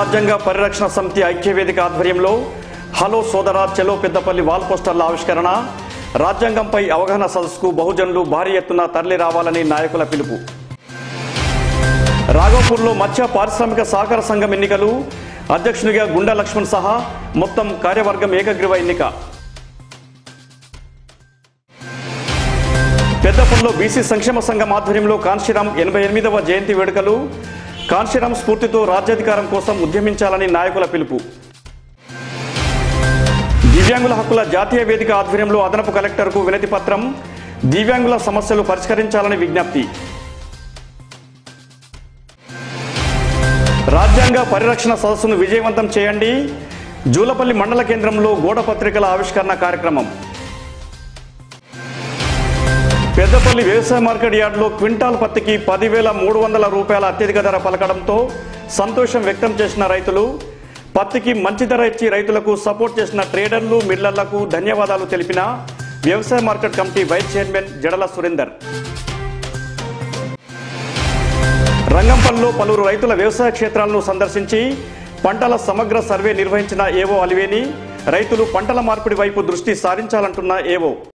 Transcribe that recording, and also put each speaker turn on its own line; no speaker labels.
రాజ్యాంగ పరిరక్షణ సమితి ఐక్యవేదిక ఆధ్వర్యంలో హలో సోదరా చెలో పెద్దపల్లి వాల్ పోస్టర్ల ఆవిష్కరణ రాజ్యాంగంపై అవగాహన సదస్సుకు బహుజనులు భారీ ఎత్తున తరలి రావాలని నాయకుల పిలుపు రాఘవపూర్లో మత్స్య పారిశ్రామిక సహకార సంఘం ఎన్నికలు అధ్యక్షునిగా గుండా లక్ష్మణ్ సహా మొత్తం కార్యవర్గం ఏకగ్రీవ ఎన్నిక పెద్దపల్లిలో బీసీ సంక్షేమ సంఘం ఆధ్వర్యంలో కాన్షీరాం ఎనభై ఎనిమిదవ జయంతి వేడుకలు కాన్షీరాం స్ఫూర్తితో రాజ్యాధికారం కోసం ఉద్యమించాలని నాయకుల పిలుపు దివ్యాంగుల హక్కుల జాతీయ వేదిక ఆధ్వర్యంలో అదనపు కలెక్టర్కు వినతి పత్రం దివ్యాంగుల సమస్యలు పరిష్కరించాలని విజ్ఞప్తి రాజ్యాంగ పరిరక్షణ సదస్సును విజయవంతం చేయండి జూలపల్లి మండల కేంద్రంలో గోడ పత్రికల ఆవిష్కరణ కార్యక్రమం పెద్దపల్లి వ్యవసాయ మార్కెట్ యార్డులో క్వింటాల్ పత్తికి పదివేల మూడు వందల రూపాయల అత్యధిక ధర పలకడంతో సంతోషం వ్యక్తం చేసిన రైతులు పత్తికి మంచి ధర ఇచ్చి రైతులకు సపోర్ట్ చేసిన ట్రేడర్లు మిల్లర్లకు ధన్యవాదాలు తెలిపిన వ్యవసాయ market committee vice chairman Jadala Surender రంగంపల్లిలో పలువురు రైతుల వ్యవసాయ క్షేత్రాలను సందర్శించి పంటల సమగ్ర సర్వే నిర్వహించిన ఏవో అలివేని రైతులు పంటల మార్పిడి వైపు దృష్టి సారించాలంటున్న ఏవో